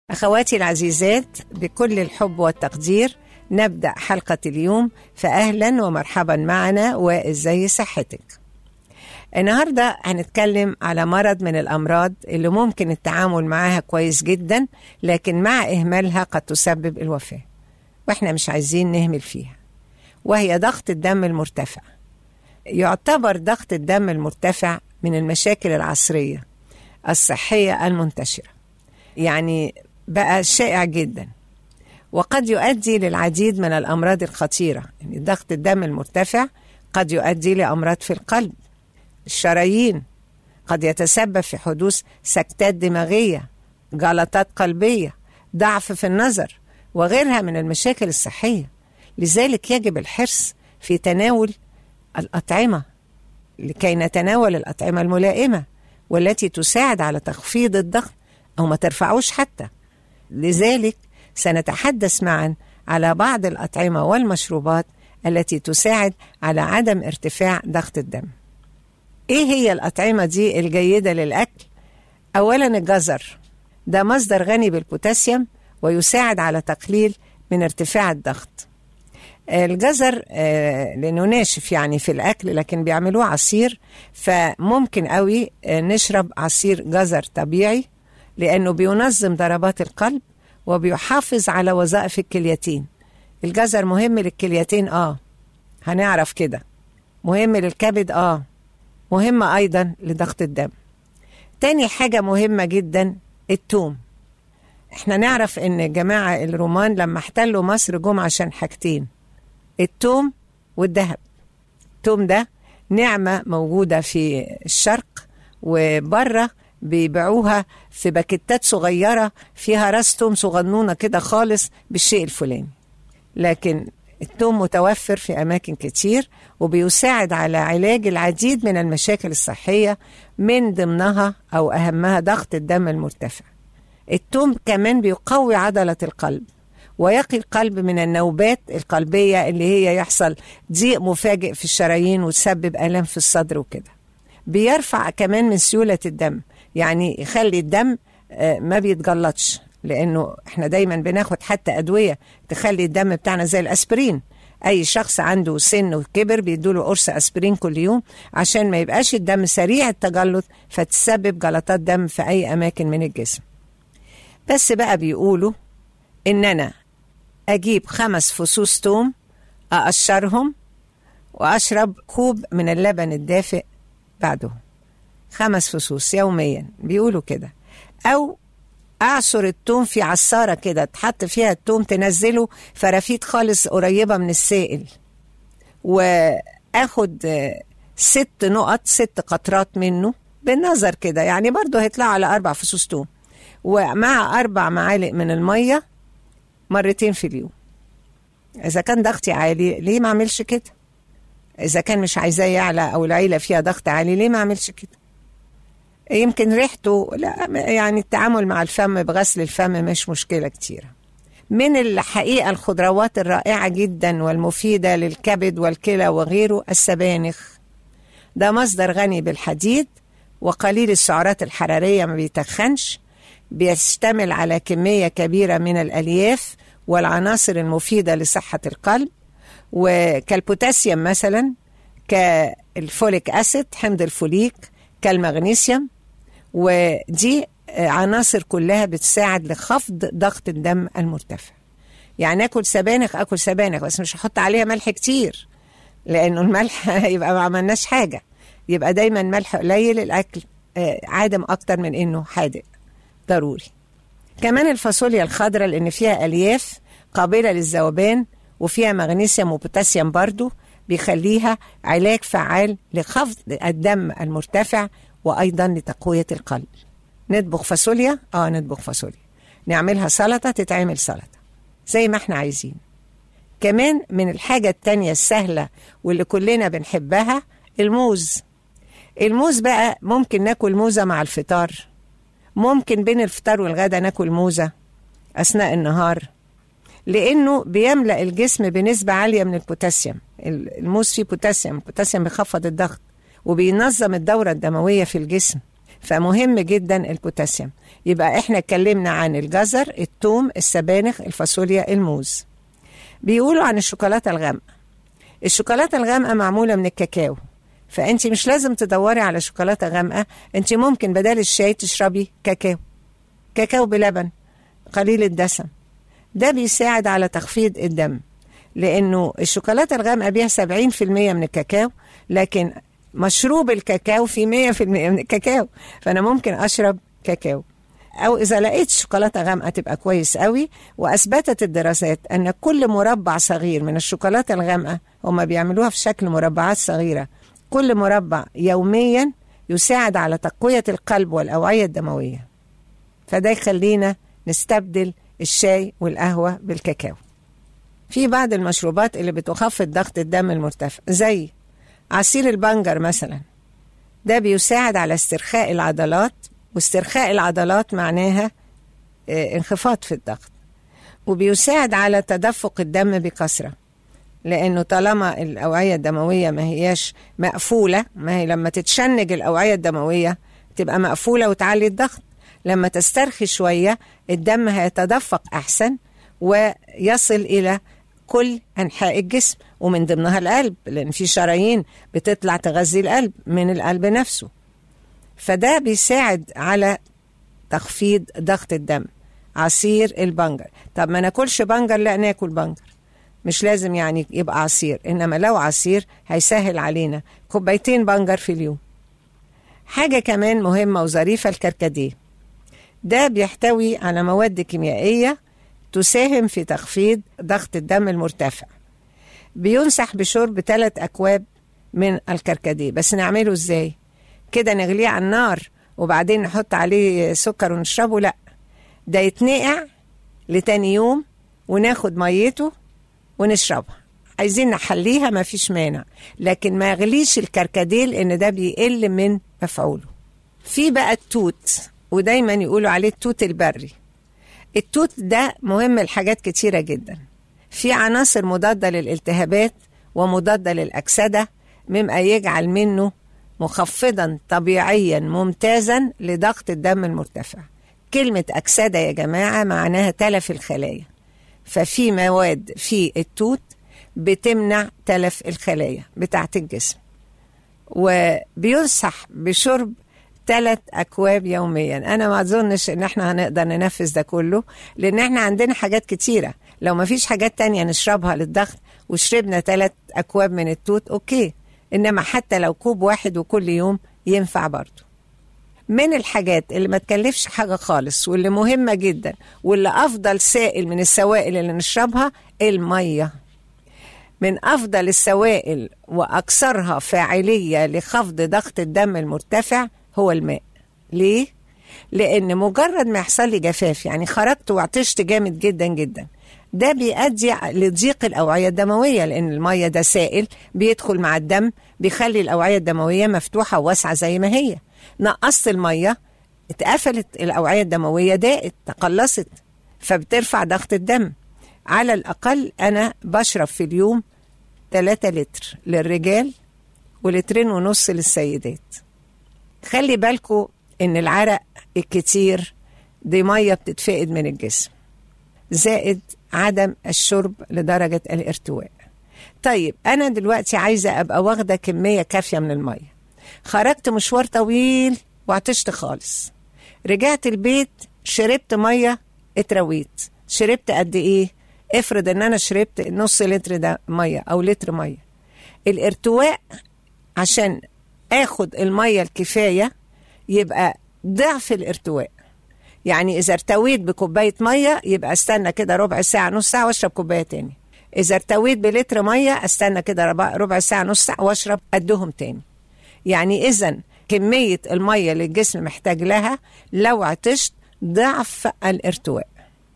أخواتي العزيزات بكل الحب والتقدير نبدأ حلقة اليوم فأهلا ومرحبا معنا وإزاي صحتك النهاردة هنتكلم على مرض من الأمراض اللي ممكن التعامل معها كويس جدا لكن مع إهمالها قد تسبب الوفاة وإحنا مش عايزين نهمل فيها وهي ضغط الدم المرتفع يعتبر ضغط الدم المرتفع من المشاكل العصرية الصحية المنتشرة يعني بقى شائع جدا وقد يؤدي للعديد من الأمراض الخطيرة يعني ضغط الدم المرتفع قد يؤدي لأمراض في القلب الشرايين قد يتسبب في حدوث سكتات دماغية جلطات قلبية ضعف في النظر وغيرها من المشاكل الصحية لذلك يجب الحرص في تناول الأطعمة لكي نتناول الأطعمة الملائمة والتي تساعد على تخفيض الضغط أو ما ترفعوش حتى لذلك سنتحدث معا على بعض الأطعمة والمشروبات التي تساعد على عدم ارتفاع ضغط الدم ايه هي الأطعمة دي الجيدة للأكل؟ أولا الجزر ده مصدر غني بالبوتاسيوم ويساعد على تقليل من ارتفاع الضغط الجزر آه لأنه ناشف يعني في الأكل لكن بيعملوه عصير فممكن قوي آه نشرب عصير جزر طبيعي لأنه بينظم ضربات القلب وبيحافظ على وظائف الكليتين الجزر مهم للكليتين آه هنعرف كده مهم للكبد آه مهم أيضا لضغط الدم تاني حاجة مهمة جدا التوم احنا نعرف ان جماعة الرومان لما احتلوا مصر جم عشان حاجتين التوم والذهب التوم ده نعمة موجودة في الشرق وبره بيبيعوها في باكيتات صغيرة فيها راس توم صغنونة كده خالص بالشيء الفلاني لكن التوم متوفر في أماكن كتير وبيساعد على علاج العديد من المشاكل الصحية من ضمنها أو أهمها ضغط الدم المرتفع التوم كمان بيقوي عضلة القلب ويقي القلب من النوبات القلبية اللي هي يحصل ضيق مفاجئ في الشرايين وتسبب آلام في الصدر وكده بيرفع كمان من سيولة الدم يعني يخلي الدم ما بيتجلطش لانه احنا دايما بناخد حتى ادويه تخلي الدم بتاعنا زي الاسبرين اي شخص عنده سن وكبر بيدوله قرص اسبرين كل يوم عشان ما يبقاش الدم سريع التجلط فتسبب جلطات دم في اي اماكن من الجسم بس بقى بيقولوا ان انا اجيب خمس فصوص توم اقشرهم واشرب كوب من اللبن الدافئ بعدهم خمس فصوص يوميا بيقولوا كده او اعصر التوم في عصاره كده تحط فيها التوم تنزله فرافيت خالص قريبه من السائل واخد ست نقط ست قطرات منه بالنظر كده يعني برضه هيطلعوا على اربع فصوص توم ومع اربع معالق من الميه مرتين في اليوم اذا كان ضغطي عالي ليه ما اعملش كده اذا كان مش عايزاه يعلى او العيله فيها ضغط عالي ليه ما اعملش كده يمكن ريحته لا يعني التعامل مع الفم بغسل الفم مش مشكلة كتيرة من الحقيقة الخضروات الرائعة جدا والمفيدة للكبد والكلى وغيره السبانخ ده مصدر غني بالحديد وقليل السعرات الحرارية ما بيتخنش بيشتمل على كمية كبيرة من الألياف والعناصر المفيدة لصحة القلب وكالبوتاسيوم مثلا كالفوليك أسيد حمض الفوليك كالمغنيسيوم ودي عناصر كلها بتساعد لخفض ضغط الدم المرتفع يعني اكل سبانخ اكل سبانخ بس مش هحط عليها ملح كتير لانه الملح يبقى ما عملناش حاجه يبقى دايما ملح قليل الاكل عادم اكتر من انه حادق ضروري كمان الفاصوليا الخضراء لان فيها الياف قابله للذوبان وفيها مغنيسيوم وبوتاسيوم برضو بيخليها علاج فعال لخفض الدم المرتفع وايضا لتقويه القلب نطبخ فاصوليا اه نطبخ فاصوليا نعملها سلطه تتعمل سلطه زي ما احنا عايزين كمان من الحاجه التانية السهله واللي كلنا بنحبها الموز الموز بقى ممكن ناكل موزه مع الفطار ممكن بين الفطار والغدا ناكل موزه اثناء النهار لانه بيملا الجسم بنسبه عاليه من البوتاسيوم الموز فيه بوتاسيوم البوتاسيوم بيخفض الضغط وبينظم الدورة الدموية في الجسم فمهم جدا البوتاسيوم يبقى احنا اتكلمنا عن الجزر الثوم السبانخ الفاصوليا الموز بيقولوا عن الشوكولاتة الغامقة الشوكولاتة الغامقة معمولة من الكاكاو فانت مش لازم تدوري على شوكولاتة غامقة انت ممكن بدل الشاي تشربي كاكاو كاكاو بلبن قليل الدسم ده بيساعد على تخفيض الدم لانه الشوكولاته الغامقه بيها 70% من الكاكاو لكن مشروب الكاكاو فيه 100% من الكاكاو فانا ممكن اشرب كاكاو او اذا لقيت شوكولاته غامقه تبقى كويس قوي واثبتت الدراسات ان كل مربع صغير من الشوكولاته الغامقه هم بيعملوها في شكل مربعات صغيره كل مربع يوميا يساعد على تقويه القلب والاوعيه الدمويه فده يخلينا نستبدل الشاي والقهوه بالكاكاو في بعض المشروبات اللي بتخفض ضغط الدم المرتفع زي عصير البنجر مثلا ده بيساعد على استرخاء العضلات واسترخاء العضلات معناها انخفاض في الضغط وبيساعد على تدفق الدم بكثرة لأنه طالما الأوعية الدموية ما هياش مقفولة ما هي لما تتشنج الأوعية الدموية تبقى مقفولة وتعلي الضغط لما تسترخي شوية الدم هيتدفق أحسن ويصل إلى كل أنحاء الجسم ومن ضمنها القلب لأن في شرايين بتطلع تغذي القلب من القلب نفسه فده بيساعد على تخفيض ضغط الدم عصير البنجر طب ما ناكلش بنجر لا ناكل بنجر مش لازم يعني يبقى عصير انما لو عصير هيسهل علينا كوبايتين بنجر في اليوم حاجة كمان مهمة وظريفة الكركديه ده بيحتوي على مواد كيميائية تساهم في تخفيض ضغط الدم المرتفع بينصح بشرب ثلاث أكواب من الكركديه بس نعمله ازاي كده نغليه على النار وبعدين نحط عليه سكر ونشربه لا ده يتنقع لتاني يوم وناخد ميته ونشربها عايزين نحليها ما فيش مانع لكن ما يغليش الكركديه لان ده بيقل من مفعوله في بقى التوت ودايما يقولوا عليه التوت البري التوت ده مهم لحاجات كتيرة جدا في عناصر مضادة للالتهابات ومضادة للأكسدة مما يجعل منه مخفضا طبيعيا ممتازا لضغط الدم المرتفع كلمة أكسدة يا جماعة معناها تلف الخلايا ففي مواد في التوت بتمنع تلف الخلايا بتاعت الجسم وبينصح بشرب ثلاث أكواب يوميا أنا ما أظنش إن إحنا هنقدر ننفذ ده كله لأن إحنا عندنا حاجات كتيرة لو ما فيش حاجات تانية نشربها للضغط وشربنا ثلاث أكواب من التوت أوكي إنما حتى لو كوب واحد وكل يوم ينفع برضه من الحاجات اللي ما تكلفش حاجة خالص واللي مهمة جدا واللي أفضل سائل من السوائل اللي نشربها المية من أفضل السوائل وأكثرها فاعلية لخفض ضغط الدم المرتفع هو الماء ليه؟ لأن مجرد ما يحصل لي جفاف يعني خرجت وعطشت جامد جدا جدا ده بيؤدي لضيق الأوعية الدموية لأن المية ده سائل بيدخل مع الدم بيخلي الأوعية الدموية مفتوحة وواسعة زي ما هي نقصت المية اتقفلت الأوعية الدموية ضاقت تقلصت فبترفع ضغط الدم على الأقل أنا بشرب في اليوم 3 لتر للرجال ولترين ونص للسيدات خلي بالكو ان العرق الكتير دي ميه بتتفقد من الجسم زائد عدم الشرب لدرجه الارتواء طيب انا دلوقتي عايزه ابقى واخده كميه كافيه من الميه خرجت مشوار طويل وعطشت خالص رجعت البيت شربت ميه اترويت شربت قد ايه افرض ان انا شربت نص لتر ده ميه او لتر ميه الارتواء عشان اخد الميه الكفايه يبقى ضعف الارتواء يعني اذا ارتويت بكوبايه ميه يبقى استنى كده ربع ساعه نص ساعه واشرب كوبايه تاني اذا ارتويت بلتر ميه استنى كده ربع ساعه نص ساعه واشرب قدهم تاني يعني اذا كميه الميه اللي الجسم محتاج لها لو عطشت ضعف الارتواء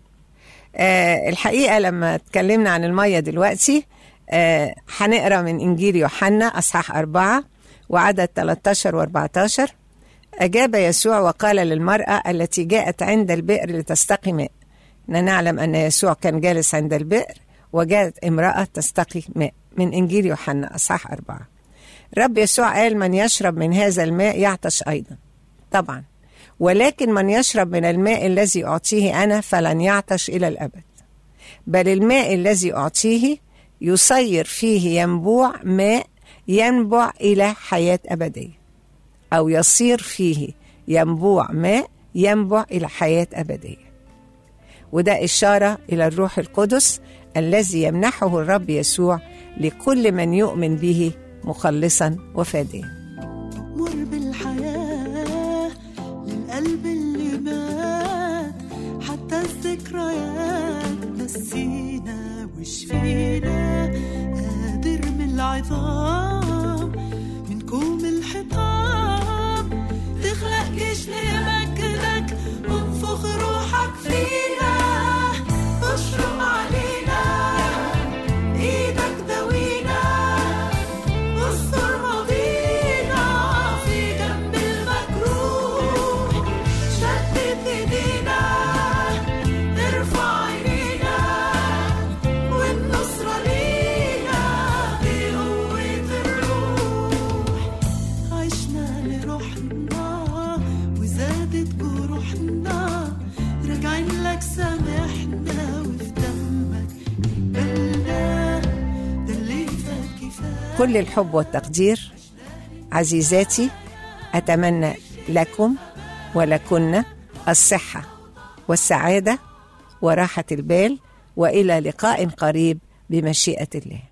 آه الحقيقه لما اتكلمنا عن الميه دلوقتي آه هنقرا من انجيل يوحنا اصحاح اربعه وعدد 13 و 14 أجاب يسوع وقال للمرأة التي جاءت عند البئر لتستقي ماء نعلم أن يسوع كان جالس عند البئر وجاءت امرأة تستقي ماء من إنجيل يوحنا أصحاح أربعة رب يسوع قال من يشرب من هذا الماء يعطش أيضا طبعا ولكن من يشرب من الماء الذي أعطيه أنا فلن يعطش إلى الأبد بل الماء الذي أعطيه يصير فيه ينبوع ماء ينبع إلى حياة أبدية أو يصير فيه ينبوع ماء ينبع إلى حياة أبدية وده إشارة إلى الروح القدس الذي يمنحه الرب يسوع لكل من يؤمن به مخلصا وفاديا مر بالحياة للقلب اللي مات حتى الذكريات نسينا وشفينا قادر من العظام من كوم الحطام تخلق جيش لمجدك وانفخ روحك فينا اشرب علينا ايدك دوينا واستر ماضينا في جنب المجروح شدد ايدينا ارفع عينينا والنصرة لينا بقوة الروح عشنا لروحنا وزادت جروحنا راجعين لك سامحنا وفي دمك قبلنا ده اللي فات كفاية كل الحب والتقدير عزيزاتي أتمنى لكم ولكن الصحة والسعادة وراحة البال وإلى لقاء قريب بمشيئة الله